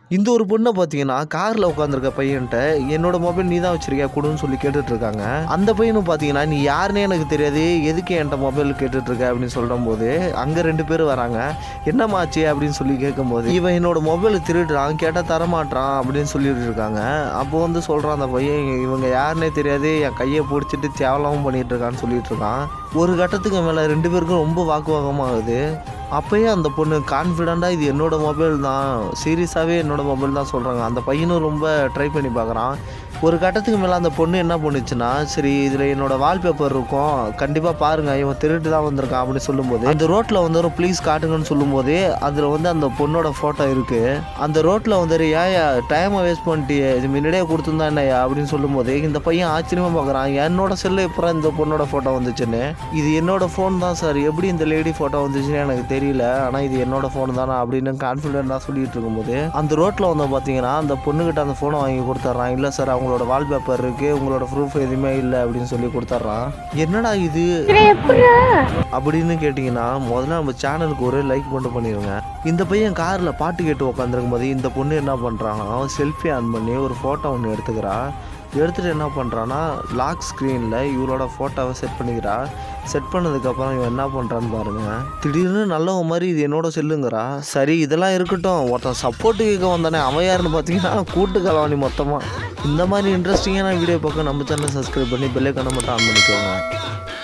இந்த ஒரு பொண்ணை பார்த்தீங்கன்னா காரில் உட்காந்துருக்க பையன்ட்ட என்னோட மொபைல் நீ தான் வச்சிருக்கியா கொடுன்னு சொல்லி கேட்டுட்டு இருக்காங்க அந்த பையனும் பார்த்தீங்கன்னா நீ யாருன்னே எனக்கு தெரியாது எதுக்கு என்கிட்ட மொபைல் கேட்டுட்டு இருக்க அப்படின்னு சொல்லும் போது அங்கே ரெண்டு பேரும் வராங்க என்னமாச்சு அப்படின்னு சொல்லி கேட்கும்போது இவன் என்னோட மொபைலை திருடுறான் கேட்டால் தரமாட்டான் அப்படின்னு சொல்லிட்டு இருக்காங்க அப்போ வந்து சொல்கிறான் அந்த பையன் இவங்க யாருன்னே தெரியாது என் கையை பிடிச்சிட்டு தேவலாமும் பண்ணிட்டு இருக்கான்னு சொல்லிட்டு இருக்கான் ஒரு கட்டத்துக்கு மேலே ரெண்டு பேருக்கும் ரொம்ப வாக்குவாதமாகுது அப்பயே அந்த பொண்ணு கான்ஃபிடெண்ட்டாக இது என்னோட மொபைல் தான் சீரியஸாகவே என்னோட மொபைல் தான் சொல்கிறாங்க அந்த பையனும் ரொம்ப ட்ரை பண்ணி பார்க்குறான் ஒரு கட்டத்துக்கு மேலே அந்த பொண்ணு என்ன பண்ணுச்சுன்னா சரி இதில் என்னோட வால்பேப்பர் இருக்கும் கண்டிப்பாக பாருங்கள் இவன் திருட்டு தான் வந்திருக்கான் அப்படின்னு சொல்லும்போது அந்த ரோட்டில் வந்து ப்ளீஸ் காட்டுங்கன்னு சொல்லும்போது அதில் வந்து அந்த பொண்ணோட ஃபோட்டோ இருக்குது அந்த ரோட்டில் வந்து ஏயா டைமை வேஸ்ட் பண்ணிட்டியே இது முன்னாடியே கொடுத்துருந்தா என்னய்யா அப்படின்னு சொல்லும்போது இந்த பையன் ஆச்சரியமாக பார்க்குறான் என்னோட செல்லு எப்போ இந்த பொண்ணோட ஃபோட்டோ வந்துச்சுன்னு இது என்னோட ஃபோன் தான் சார் எப்படி இந்த லேடி ஃபோட்டோ வந்துச்சுன்னு எனக்கு தெரியல ஆனால் இது என்னோட ஃபோன் தானே அப்படின்னு கான்ஃபிடென்ட்டாக சொல்லிட்டு இருக்கும்போது அந்த ரோட்டில் வந்து பார்த்தீங்கன்னா அந்த பொண்ணுக்கிட்ட அந்த ஃபோனை வாங்கி கொடுத்துட்றான் இல்லை சார் அவங்களோட வால்பேப்பர் இருக்குது உங்களோட ப்ரூஃப் எதுவுமே இல்லை அப்படின்னு சொல்லி கொடுத்துட்றான் என்னடா இது அப்படின்னு கேட்டிங்கன்னா முதல்ல நம்ம சேனலுக்கு ஒரு லைக் மட்டும் பண்ணிடுங்க இந்த பையன் காரில் பாட்டு கேட்டு உட்காந்துருக்கும் போது இந்த பொண்ணு என்ன பண்ணுறாங்கன்னா செல்ஃபி ஆன் பண்ணி ஒரு ஃபோட்டோ ஒன்று எடுத்துக்கிறா எடுத்துகிட்டு என்ன பண்ணுறான்னா லாக் ஸ்க்ரீனில் இவளோட ஃபோட்டோவை செட் பண்ணிக்கிறா செட் பண்ணதுக்கப்புறம் இவன் என்ன பண்ணுறான்னு பாருங்க திடீர்னு நல்லவங்க மாதிரி இது என்னோட செல்லுங்கிறா சரி இதெல்லாம் இருக்கட்டும் ஒருத்தன் சப்போர்ட்டு கேட்க வந்தானே அவன் யாருன்னு பார்த்தீங்கன்னா கூட்டு கலவாணி மொத்தமாக இந்த மாதிரி இன்ட்ரெஸ்டிங்கான வீடியோ பார்க்க நம்ம சேனல் சப்ஸ்கிரைப் பண்ணி பெல்லைக்கான மட்டும் ஆன் பண்ணிக்கோங்க